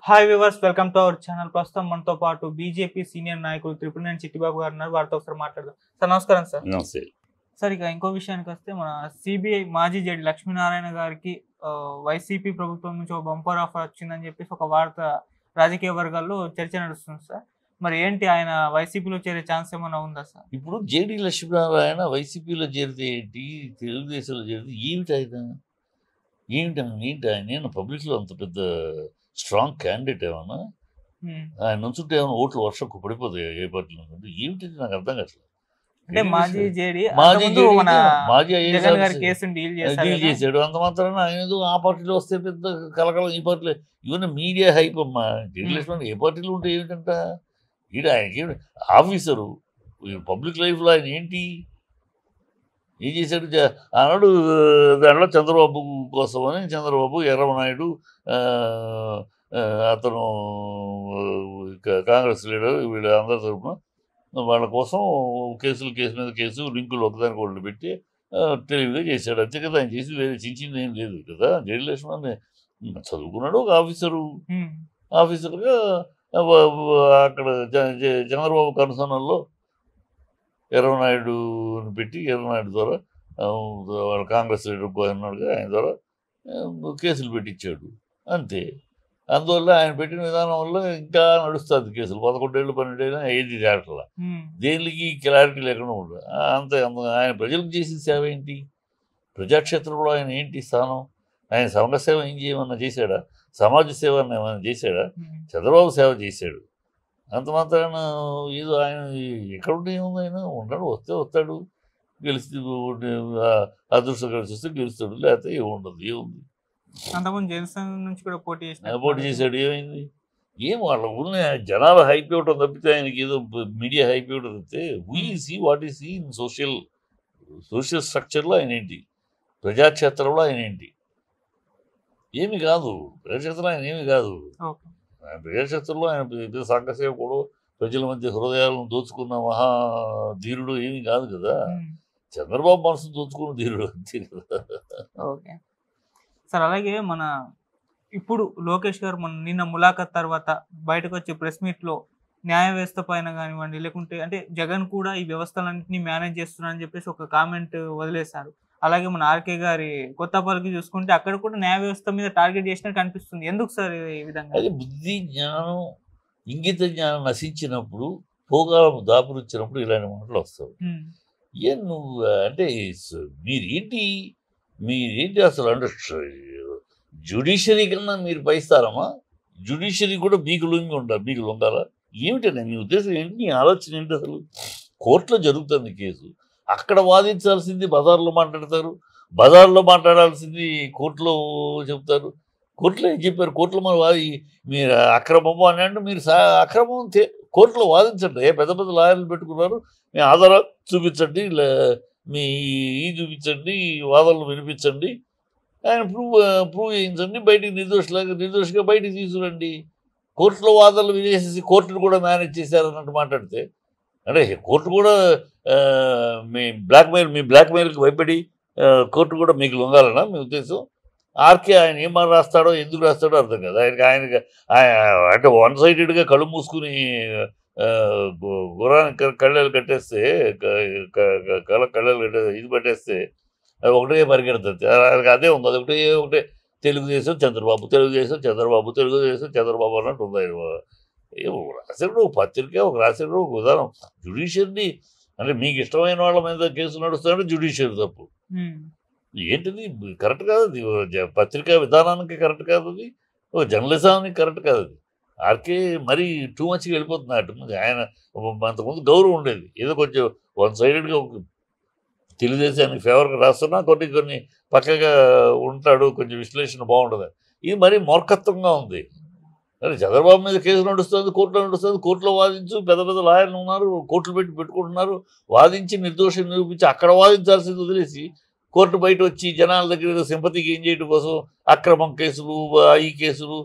Hi viewers welcome to our channel ప్రస్తుతం మనతో పాటు బీజేపీ సీనియర్ నాయకులు త్రిపుణేని చిట్టిబాబు గారు ఉన్నారు వారితో ఒకసారి మాట్లాడదాం సార్ నమస్కారం సార్ నమస్తే సార్ ఇక ఇంకో విషయానికి వస్తే మన సిబిఐ మాజీ జడ్జి లక్ష్మీనారాయణ గారికి ఆ, వైసీపీ ప్రభుత్వం నుంచి ఒక బంపర్ ఆఫర్ వచ్చిందని చెప్పేసి ఒక వార్త రాజకీయ వర్గాల్లో చర్చ నడుస్తుంది సార్ మరి ఏంటి ఆయన వైసీపీలో చేరే ఛాన్స్ ఏమైనా ఉందా సార్ ఇప్పుడు జేడి లక్ష్మీనారాయణ వైసీపీలో చేరితే ఏంటి తెలుగుదేశంలో చేరితే ఏమిటి ఆయన ఏమిటి ఆయన ఏంటి ఆయన నేను పబ్లిక్లో అంత పెద్ద స్ట్రాంగ్ క్యాండిడేట్ ఏమన్నా ఉమ్. ఆయన నుంచుంటే ఏమైనా ఓట్లు వర్షంకు పడిపోతాయి ఏ పార్టీలో నుండి ఏమిటి ఇది నాకు అర్థం కావట్లేదు అంటే మాజీ జేడి మాజీ అంతకుముందు JD మన మాజీ IAS జగన్ గారి ఆఫీసర్ కేసుని డీల్ డీల్ చేశారు కదా. చేశాడు అంత మాత్రాన ఆయన ఏదో ఆ పార్టీలో వస్తే పెద్ద కలకలం ఈ పార్టీలో ఈవెన్ మీడియా హైప్ అమ్మా జేడి Hmm. లక్ష్మణ్ ఏ పార్టీలో ఉంటే ఏమిటంట ఈడ ఆయనకి ఏమిటి ఆఫీసరు పబ్లిక్ లైఫ్లో ఆయన ఏంటి ఏం చేశాడు జ- ఆనాడు దాంట్లో చంద్రబాబు కోసమని చంద్రబాబు ఎర్రమనాయుడు ఆ, ఆ, అతను క- కాంగ్రెస్ లీడర్ వీళ్ళ అందరి తరఫున వాళ్ళ కోసం కేసులు కేసు మీద కేసు లింకులు ఒకదానికి ఒకటి పెట్టి ఆ, తెలివిగా చేశాడు అంతే కదా ఆయన చేసి వేరే చించింది ఏం లేదు కదా జైలు లక్ష్మణ్ చదువుకున్నాడు ఒక ఆఫీసరు ఉమ్. ఆఫీసర్గా వ- వ- అక్కడ జ- జ- చంద్రబాబు కనుసన్నల్లో ఎర్రనాయుడుని పెట్టి ఎర్రనాయుడు ద్వారా ఆ, వాళ్ళ కాంగ్రెస్ లీడర్ ఉన్నాడుగా ఆయన ద్వారా ఆ, కేసులు పెట్టించాడు అంతే అందువల్ల ఆయన పెట్టిన విధానం వల్ల ఇంకా నడుస్తుంది కేసులు పదకొండేళ్ళు పన్నెండేళ్ళు ఏది దాటలా ఉమ్. దేనికి క్లారిటీ లేకుండా ఉండదు ఆ, అంతే అంత ఆయన ప్రజలకు చేసిన సేవ ఏంటి ప్రజాక్షేత్రంలో ఆయన ఏంటి స్థానం ఆయన సంఘ సేవ ఏం చేయమన్నా చేశాడా సమాజ సేవ అన్న ఏమైనా చేశాడా ఉమ్. చంద్రబాబు సేవ చేశాడు అంత మాత్రాన ఏదో ఆయన ఎక్కడుంటే ఏముంది ఆయన ఉండడు వస్తే వస్తాడు గెలిస్తే అదృష్టం కలిసి వస్తే గెలుస్తాడు లేకపోతే ఏముండదు ఏముంది అంతకుముందు జనసేన నుంచి కూడా పోటీ చేసిన పోటీ చేశాడు ఏమైంది ఏం వాళ్ళ ఉన్న జనాలు హైప్ ఇవ్వటం తప్పితే ఆయనకి ఏదో మీడియా హైప్ ఇవ్వటం తప్పితే we see what is see in social social స్ట్రక్చర్లో ఆయన ఏంటి ప్రజాక్షేత్రంలో ఆయన ఏంటి ఏమి కాదు ప్రజాక్షేత్రంలో ఆయన ఏమి కాదు ఓకే ఆయన ప్రజాక్షేత్రంలో ఆయన పెద్ద సంఘ సేవకుడు ప్రజల మధ్య హృదయాలను దోచుకున్న మహా ధీరుడు ఏమి కాదు కదా ఉమ్. చంద్రబాబు మనసు దోచుకున్న ధీరుడు అంతే కదా ఓకే సార్ అలాగే మన ఇప్పుడు లోకేష్ గారు మన నిన్న ములాఖత్ తర్వాత బయటకు వచ్చే ప్రెస్ మీట్ లో న్యాయ వ్యవస్థ పైన కానివ్వండి లేకుంటే అంటే జగన్ కూడా ఈ వ్యవస్థలన్నింటినీ మేనేజ్ చేస్తున్నారని చెప్పేసి ఒక కామెంట్ వదిలేశారు అలాగే మన ఆర్కే గారి కొత్తపల్లికి చూసుకుంటే అక్కడ కూడా న్యాయ వ్యవస్థ మీద టార్గెట్ చేసినట్టు కనిపిస్తుంది ఎందుకు సార్ ఈ విధంగా అది బుద్ధి జ్ఞానం ఇంగిత జ్ఞానం నశించినప్పుడు భోగాలను దాపురించినప్పుడు ఇలాంటి మాటలు వస్తాయి ఉమ్, ఏ నువ్వు అంటే స- మీరేంటి మీరేంటి అసలు అంటే జుడిషియరీ కన్నా మీరు పైస్తారమ్మా జుడిషియరీ కూడా మీకు లొంగి ఉంటారు మీకు లొంగాలా ఏమిటండి మీ ఉద్దేశం ఏంటి మీ ఆలోచన ఏంటి అసలు కోర్టులో జరుగుతుంది కేసు అక్కడ వాదించాల్సింది బజార్లో మాట్లాడతారు బజార్లో మాట్లాడాల్సింది కోర్టులో చెప్తారు కోర్టులో ఏం చెప్పారు కోర్టులో మరి వాది మీరు అక్రమము అని అంటే మీరు సా అక్రమం తే- కోర్టులో వాదించండి ఏ పెద్ద పెద్ద లాయర్లు పెట్టుకున్నారు మీ ఆధారాలు చూపించండి లే- మీ ఈ చూపించండి ఈ వాదనలు వినిపించండి ఆయన ప్రూవ్ ప్రూవ్ చేయించండి బయటికి నిర్దోషులాగా నిర్దోషిగా బయటికి తీసుకురండి కోర్టులో వాదనలు వినేసేసి కోర్టును కూడా మేనేజ్ చేశారు అన్నట్టు మాట్లాడితే అంటే కోర్టు కూడా ఆ, మీ బ్లాక్మెయిల్ మీ బ్లాక్మెయిల్కి భయపడి ఆ, కోర్టు కూడా మీకు లొంగాలనా మీ ఉద్దేశం ఆర్కే ఆయన ఏం మాట రాస్తాడో ఎందుకు రాస్తాడో అర్థం కాదు ఆయనకి ఆయనకి ఆయన అంటే వన్ సైడెడ్గా కళ్ళు మూసుకుని ఆ, గు- గుర్రానికి క- కళ్ళలు కట్టేస్తే క- క- క- కళ్ళ కళ్ళలు కట్టే ఇది పట్టేస్తే అది ఒకటే పరిగెడుతుంది ఆయనకి అదే ఉంది అది ఒకటే ఒకటే తెలుగుదేశం చంద్రబాబు తెలుగుదేశం చంద్రబాబు తెలుగుదేశం చంద్రబాబు అన్నట్టు ఉంది ఆయన ఏమో రాసినప్పుడు ఒక పత్రిక ఒక రాసినప్పుడు ఒక విధానం జుడిషియర్ని అంటే మీకు ఇష్టమైన వాళ్ళ మీద కేసు నడుస్తుందంటే జుడిషియర్ తప్పు ఉమ్, ఏంటిది కరెక్ట్ కాదు అది ఓ జ- పత్రికా విధానానికి కరెక్ట్ కాదు అది ఓ జర్నలిజానికి కరెక్ట్ కాదు అది ఆర్కే మరీ టూ మచ్గా వెళ్ళిపోతుంది అటు ముందు ఆయన అంతకుముందు గౌరవం ఉండేది ఏదో కొంచెం వన్ సైడెడ్గా తెలుగుదేశానికి ఫేవర్గా రాస్తున్నా కొన్ని కొన్ని పక్కగా ఉంటాడు కొంచెం విశ్లేషణ బాగుంటుంది ఇది మరీ మూర్ఖత్వంగా ఉంది అరే చంద్రబాబు మీద కేసు నడుస్తుంది కోర్టులో నడుస్తుంది కోర్టులో వాదించు పెద్ద పెద్ద లాయర్లు ఉన్నారు కోర్టులు పెట్టి పెట్టుకుంటున్నారు వాదించి నిర్దోషం నిరూపించి అక్కడ వాదించాల్సింది వదిలేసి కోర్టు బయట వచ్చి జనాల దగ్గర సింపతికి ఏం చేయడం కోసం అక్రమం కేసులు ఆ ఈ కేసులు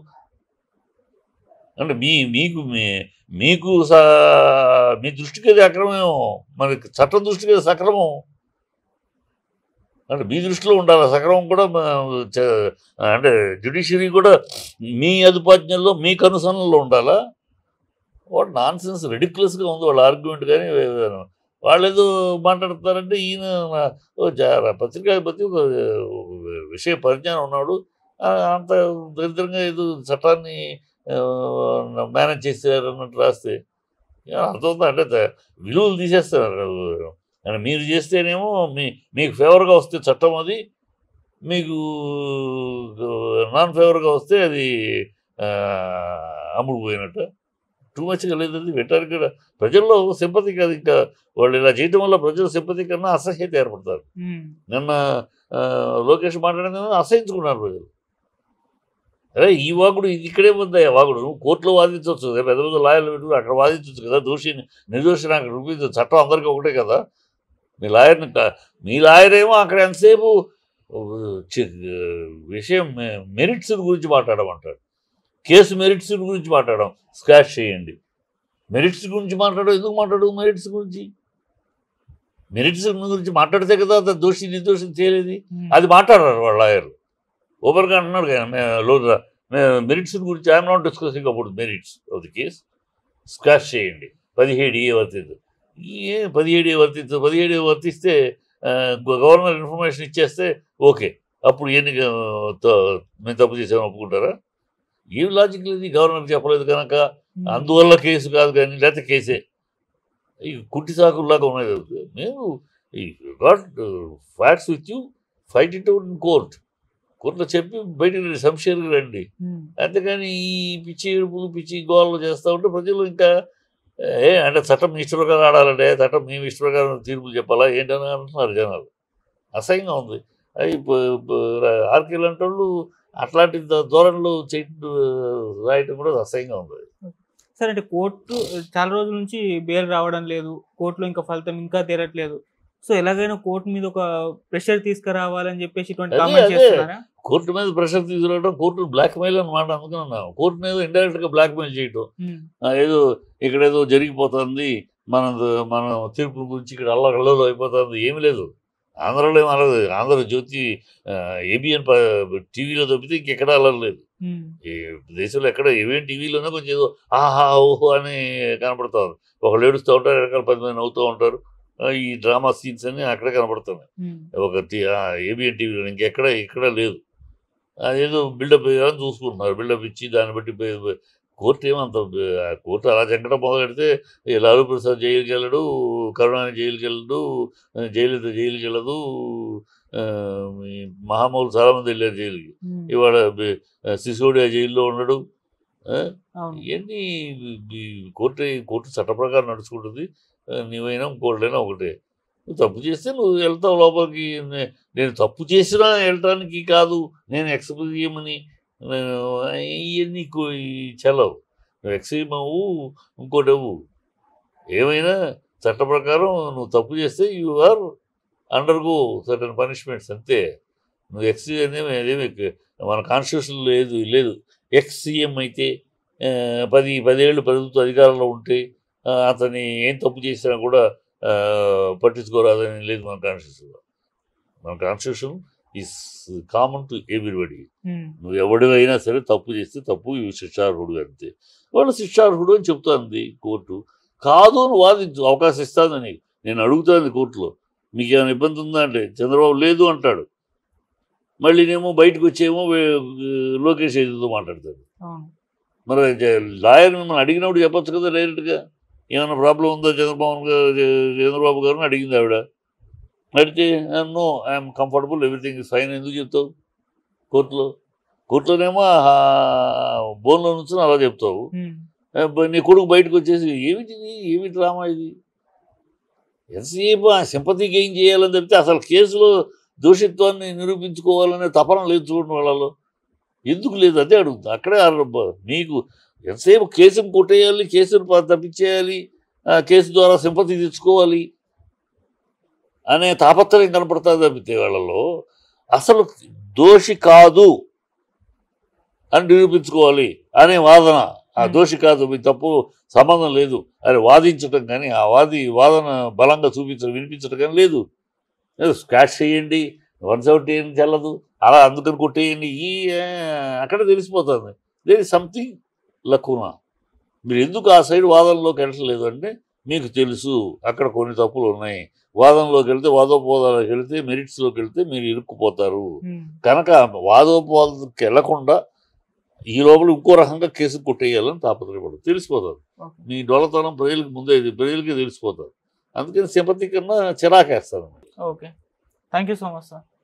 అంటే మీ మీకు మీ మీకు స- మీ దృష్టికి అది అక్రమం మరి చట్టం దృష్టికి అది సక్రమం అంటే మీ దృష్టిలో ఉండాలి సక్రమం కూడా మ- చ- అంటే జ్యుడిషియరీ కూడా మీ అదుపాజ్ఞల్లో మీ కనుసనలో ఉండాలా వాడు నాన్ సెన్స్ రెడిక్యులస్గా ఉంది వాళ్ళ ఆర్గ్యుమెంట్ కానీ వాళ్ళు ఏదో మాట్లాడుతున్నారంటే ఈయన నా- ఓ జా- పత్రికాధిపతి ఒక విషయ పరిజ్ఞానం ఉన్నాడు ఆ, అంత దరిద్రంగా ఏదో చట్టాన్ని మేనేజ్ చేశారు అన్నట్టు రాస్తే ఏం అర్థమవుతుందా అంటే ద- విలువలు తీసేస్తున్నారు అంటే మీరు చేస్తేనేమో మీ మీకు ఫేవర్గా వస్తే చట్టం అది మీకు నాన్ ఫేవర్గా వస్తే అది ఆ, అమ్ముడు పోయినట్టు టూ మచ్గా లేదు అది పెట్టారు కూడా ప్రజల్లో సింపతి కాదు ఇంకా వాళ్ళు ఇలా చేయటం వల్ల ప్రజల సింపతి కన్నా అసహ్యత ఏర్పడతారు ఉమ్, నిన్న ఆ, లోకేష్ మాట్లాడిన అసహించుకున్నారు ప్రజలు అరే ఈ వాగుడు ఇది ఇక్కడే ఉందయ్యా వాగుడు నువ్వు కోర్టులో వాదించవచ్చు కదా పెద్ద పెద్ద లాయర్లు పెట్టుకుని అక్కడ వాదించవచ్చు కదా దోషిని నిర్దోషిని అక్కడ చూపించచ్చు చట్టం అందరికీ ఒకటే కదా మీ లాయర్ని కా- మీ లాయర్ ఏమో అక్కడ ఎంతసేపు ఉ, చి- విషయం మెరిట్స్ గురించి మాట్లాడమంటాడు కేసు మెరిట్స్ గురించి మాట్లాడడం స్కాష్ చేయండి మెరిట్స్ గురించి మాట్లాడడం ఎందుకు మాట్లాడు మెరిట్స్ గురించి మెరిట్స్ గురించి మాట్లాడితే కదా అతను దోషి నిర్దోషి తేలేది ఉమ్, అది మాట్లాడారు వాళ్ళ లాయర్లు ఓపెన్గా అంటున్నాడు కదా మే- లో- మే- మెరిట్స్ గురించి I'm not discussing about merits of the case squash చేయండి పదిహేడు ఏ వర్తించదు ఏ పదిహేడు ఏ వర్తించదు పదిహేడు ఏ వర్తిస్తే ఆ, గ- గవర్నర్ ఇన్ఫర్మేషన్ ఇచ్చేస్తే ఓకే అప్పుడు ఎన్ని ఆ, త- మేము తప్పు చేసామని ఒప్పుకుంటారా ఏం లాజిక్ లేదు గవర్నర్ చెప్పలేదు కనుక ఉమ్, అందువల్ల కేసు కాదు కానీ లేకపోతే కేసే ఈ కుట్టి సాకుల్లాగా ఉన్నాయి అది. మేము ఈ got facts with you fight it out in court కోర్టులో చెప్పి బయటికి రండి సంశయానికి రండి ఉమ్, అంతేగాని ఈ పిచ్చి ఏడుపులు పిచ్చి గోళ్ళు చేస్తూ ఉంటే ప్రజలు ఇంకా ఏ అంటే చట్టం మీ ఇష్ట ప్రకారం ఆడాలంటే చట్టం మేము ఇష్ట ప్రకారం తీర్పులు చెప్పాలా ఏంటని అంటున్నారు జనాలు అసహ్యంగా ఉంది అవి ఆర్కే లాంటి వాళ్ళు అట్లాంటి ధ- ధోరణిలో చేయటం రాయటం కూడా అసహ్యంగా ఉంది సరే అంటే కోర్టు చాలా రోజుల నుంచి బెయిల్ రావడం లేదు కోర్టులో ఇంకా ఫలితం ఇంకా తీరట్లేదు సో ఎలాగైనా కోర్టు మీద ఒక ప్రెషర్ తీసుకురావాలని చెప్పేసి ఇటువంటి అదే, కామెంట్ అదే. చేస్తున్నారా కోర్టు మీద ప్రెషర్ తీసుకురావడం కోర్టు బ్లాక్ మెయిల్ అనమాట అందుకన్నా కోర్టు మీద ఇండైరెక్ట్ గా బ్లాక్ మెయిల్ చేయటం ఉమ్, ఆ, ఏదో ఇక్కడ ఏదో జరిగిపోతుంది మన మన తీర్పు గురించి ఇక్కడ అల్లకల్లలో అయిపోతుంది ఏమీ లేదు ఆంధ్రలో ఏం అలదు ఆంధ్ర జ్యోతి ఏబిఎన్ టీవీలో తప్పితే ఇంకెక్కడ అలరలేదు ఉమ్, ఈ దేశంలో ఎక్కడ ఏమేం టీవీలోనే కొంచెం ఏదో ఆహా ఓహో అని కనపడుతుంది ఒకళ్ళు ఏడుస్తూ ఉంటారు వెనకాల పది మంది నవ్వుతూ ఉంటారు ఆ, ఈ డ్రామా సీన్స్ అన్ని అక్కడే కనపడుతున్నాయి ఉమ్, ఒక ఏబిఎన్ టీవీలో ఇంకెక్కడ ఇక్కడ లేదు అదేదో బిల్డప్ ఇవ్వాలని చూసుకుంటున్నారు బిల్డప్ ఇచ్చి దాన్ని బట్టి పే- పే- కోర్టు ఏమంత ఆ కోర్టు అలా జంకడం మొదలెడితే ఈ లాలూ ప్రసాద్ జైలుకి వెళ్ళడు కరుణాని జైలుకి వెళ్ళడు ఆ, జయలలిత జైలుకి వెళ్ళదు ఆ, ఈ మహామౌలు చాలామంది వెళ్ళారు జైలుకి ఉమ్, ఇవాళ బి- ఆ, సిసోడియా జైల్లో ఉండడు ఆ, అవును ఇవన్నీ ఈ కోర్టు కోర్టు చట్ట ప్రకారం నడుచుకుంటుంది ఆ, నీవైనా ఇంకోళ్ళైనా ఒకటే నువ్వు తప్పు చేస్తే నువ్వు వెళ్తావు లోపలికి నే- నేను తప్పు చేసినా వెళ్ళటానికి కాదు నేను ఎక్స్ప్రెస్ చేయమని ఇవన్నీ చలవు నువ్వు ఎక్స్ట్రీమ్ అవ్వు ఇంకోటి అవ్వు ఏమైనా చట్ట ప్రకారం నువ్వు తప్పు చేస్తే you are undergo certain punishments అంతే నువ్వు ఎక్స్ అనేది అదేమి మన కాన్స్టిట్యూషన్ లేదు లేదు ఎక్స్ సీఎం అయితే ఆ, పది పదేళ్ళు ప్రభుత్వ అధికారంలో ఉంటే ఆ, అతన్ని ఏం తప్పు చేసినా కూడా ఆ, పట్టించుకోరాదని లేదు మన కాన్స్టిట్యూషన్లో మన constitution is common to everybody um, నువ్వు ఎవడివైనా సరే తప్పు చేస్తే తప్పు ఇవి శిక్షార్హుడు అంతే వాళ్ళు శిక్షార్హుడు అని చెప్తుంది కోర్టు కాదు అని వాదించు అవకాశం ఇస్తాను నీకు నేను అడుగుతాను కోర్టులో మీకు ఏమైనా ఇబ్బంది ఉందా అంటే చంద్రబాబు లేదు అంటాడు మళ్ళీనేమో బయటకు వచ్చేమో వే- లోకేష్ ఏదో మాట్లాడతాడు అవును మరి జ- లాయర్ మిమ్మల్ని అడిగినప్పుడు చెప్పొచ్చు కదా డైరెక్ట్గా ఏమైనా ప్రాబ్లం ఉందో చంద్రబాబు గారు చంద్రబాబు గారిని అడిగింది ఆవిడ అడిగితే no I'm comfortable everything is fine ఎందుకు చెప్తావు కోర్టులో కోర్టులోనేమో బోన్లో నుంచి అలా చెప్తావు ఉమ్, ఆ, బ- నీ కొడుకు బయటకు వచ్చేసి ఏమిటి ఇది ఏమి డ్రామా ఇది ఎంతసేపు ఆ సింపతి గెయిన్ చేయాలని చెప్తే అసలు కేసులో దోషిత్వాన్ని నిరూపించుకోవాలనే తపన లేదు చూడండి వాళ్ళలో ఎందుకు లేదు అదే అడుగుతా అక్కడే ఆరంభ మీకు ఎంతసేపు కేసును కొట్టేయాలి కేసును ప- తప్పించేయాలి ఆ కేసు ద్వారా సింపతి తెచ్చుకోవాలి అనే తాపత్రయం కనపడుతుంది తప్పితే వాళ్ళలో అసలు దోషి కాదు అని నిరూపించుకోవాలి అనే వాదన ఆ Hmm. దోషి కాదు మీ తప్పు సంబంధం లేదు అని వాదించటం కానీ ఆ వాది వాదన బలంగా చూపించడం వినిపించడం కానీ లేదు ఏదో స్కాచ్ చేయండి వన్ సెవెంటీ ఏం చెల్లదు అలా అందుకని కొట్టేయండి ఈ ఆ, అక్కడ తెలిసిపోతుంది దేర్ ఇస్ సంథింగ్ లక్కునా మీరు ఎందుకు ఆ సైడ్ వాదనలోకి వెళ్ళట్లేదు అంటే మీకు తెలుసు అక్కడ కొన్ని తప్పులు ఉన్నాయి వాదనలోకి వెళ్తే వాదోపవాదాలకు వెళ్తే మెరిట్స్లోకి వెళ్తే మీరు ఇరుక్కుపోతారు ఉమ్, కనుక వాదోపవాదాలకు వెళ్లకుండా ఈ లోపల ఇంకో రకంగా కేసు కొట్టేయాలని తాపత్రయపడదు తెలిసిపోతుంది ఓకే. మీ డొలతనం ప్రజలకు ముందే ఇది ప్రజలకి తెలిసిపోతుంది అందుకని సింపతి కన్నా చిరాకేస్తాను okay thank you so much sir